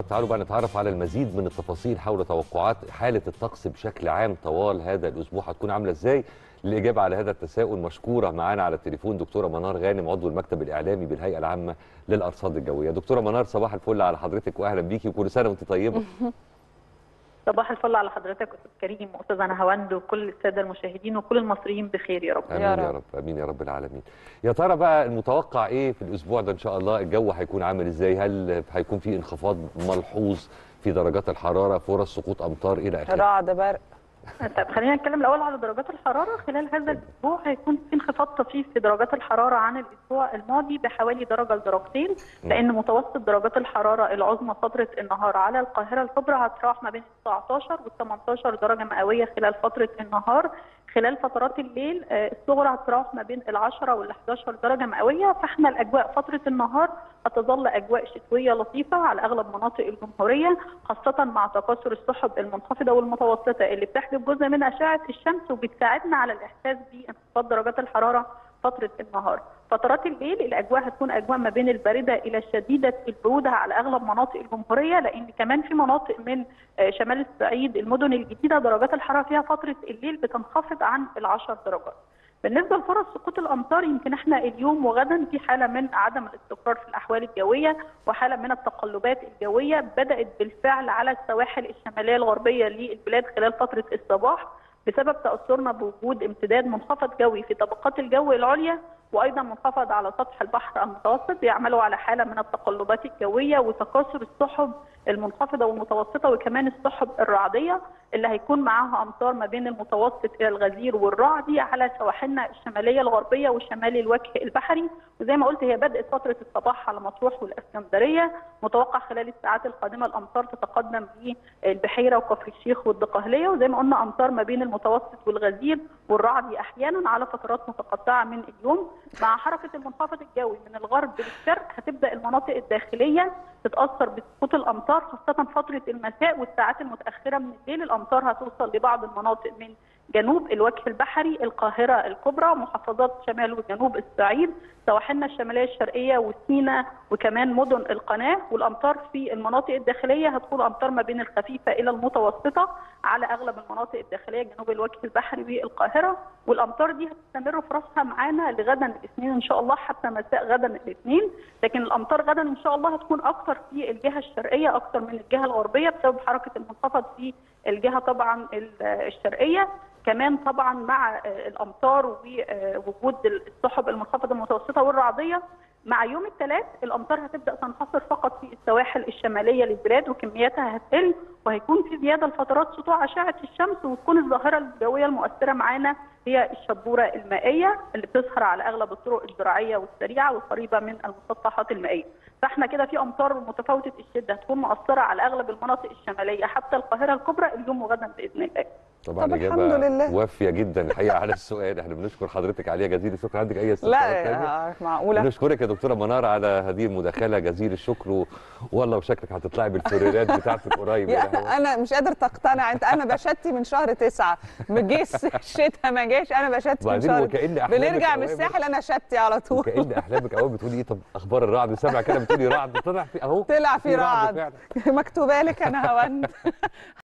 تعالوا بقى نتعرف على المزيد من التفاصيل حول توقعات حالة الطقس بشكل عام طوال هذا الأسبوع هتكون عاملة إزاي؟ للإجابة على هذا التساؤل مشكورة معانا على التليفون دكتورة منار غانم عضو المكتب الإعلامي بالهيئة العامة للأرصاد الجوية دكتورة منار صباح الفل على حضرتك وأهلا بيكي وكل سنة وأنت طيبة صباح الفل على حضرتك استاذ كريم واستاذ نهاوند وكل الساده المشاهدين وكل المصريين بخير يا رب امين يا رب. رب امين يا رب العالمين يا ترى بقى المتوقع ايه في الاسبوع ده ان شاء الله الجو هيكون عامل ازاي هل هيكون في انخفاض ملحوظ في درجات الحراره فرص سقوط امطار الى اخره رعد برق طب خلينا نتكلم الاول على درجات الحراره خلال هذا الاسبوع هيكون في انخفاض طفيف في درجات الحراره عن الاسبوع الماضي بحوالي درجه لدرجتين لان متوسط درجات الحراره العظمى فتره النهار على القاهره الكبرى هتتراوح ما بين 19 و 18 درجه مئويه خلال فتره النهار خلال فترات الليل الصغرى هتتراوح ما بين ال 10 وال 11 درجه مئويه فاحنا الاجواء فتره النهار هتظل اجواء شتويه لطيفه على اغلب مناطق الجمهوريه خاصه مع تكاثر السحب المنخفضه والمتوسطه اللي بتحجب جزء من اشعه الشمس وبتساعدنا على الاحساس بانخفاض درجات الحراره فتره النهار فترات الليل الاجواء هتكون اجواء ما بين البارده الى شديده البروده على اغلب مناطق الجمهوريه لان كمان في مناطق من شمال الصعيد المدن الجديده درجات الحراره فيها فتره الليل بتنخفض عن ال10 درجات. بالنسبه لفرص سقوط الامطار يمكن احنا اليوم وغدا في حاله من عدم الاستقرار في الاحوال الجويه وحاله من التقلبات الجويه بدات بالفعل على السواحل الشماليه الغربيه للبلاد خلال فتره الصباح بسبب تاثرنا بوجود امتداد منخفض جوي في طبقات الجو العليا وايضا منخفض على سطح البحر المتوسط بيعملوا على حاله من التقلبات الجويه وتكاثر السحب المنخفضه والمتوسطه وكمان السحب الرعديه اللي هيكون معاها امطار ما بين المتوسط الى الغزير والرعدي على سواحلنا الشماليه الغربيه وشمال الوجه البحري وزي ما قلت هي بدات فتره الصباح على مطروح والاسكندريه متوقع خلال الساعات القادمه الامطار تتقدم بالبحيره وكفر الشيخ والدقهليه وزي ما قلنا امطار ما بين المتوسط والغزير والرعدي احيانا على فترات متقطعه من اليوم مع حركه المنخفض الجوي من الغرب للشرق هتبدا المناطق الداخليه تتاثر بسقوط الامطار خاصه فتره المساء والساعات المتاخره من الليل الامطار هتوصل لبعض المناطق من جنوب الوجه البحري القاهره الكبرى محافظات شمال وجنوب الصعيد سواحلنا الشماليه الشرقيه وسيناء وكمان مدن القناه والامطار في المناطق الداخليه هتكون امطار ما بين الخفيفه الى المتوسطه على اغلب المناطق الداخليه جنوب الوجه البحري والقاهره والامطار دي هتستمر فرصها معانا لغدا الاثنين ان شاء الله حتى مساء غدا الاثنين لكن الامطار غدا ان شاء الله هتكون اكثر في الجهه الشرقيه اكثر من الجهه الغربيه بسبب حركه المنخفض في الجهه طبعا الشرقيه كمان طبعا مع الامطار ووجود السحب المنخفضه المتوسطه والرعديه مع يوم الثلاث الامطار هتبدا تنحصر فقط في السواحل الشماليه للبلاد وكمياتها هتقل وهيكون في زياده لفترات سطوع اشعه الشمس وتكون الظاهره الجويه المؤثره معانا هي الشبوره المائيه اللي بتظهر على اغلب الطرق الزراعيه والسريعه والقريبه من المسطحات المائيه. فاحنا كده في امطار متفاوته الشده هتكون مؤثره على اغلب المناطق الشماليه حتى القاهره الكبرى اليوم وغدا باذن الله. طبعا طب اجابه الحمد لله. وافيه جدا الحقيقه على السؤال احنا بنشكر حضرتك عليها جزيل الشكر عندك اي استفسارات لا تانية؟ آه، معقوله بنشكرك يا دكتوره منار على هذه المداخله جزيل الشكر و... والله وشكلك هتطلعي بالفوريرات بتاعتك قريب يا يعني. انا مش قادر تقتنع انت انا بشتي من شهر تسعة ما جيش الشتاء ما جاش انا بشتي من وبعدين شهر وكأن أحلامك بنرجع من أوامر. الساحل انا شتي على طول وكأن احلامك اول بتقولي ايه طب اخبار الرعد سامع كده بتقولي رعد طلع في اهو طلع في رعد فعلا مكتوبه لك انا هوند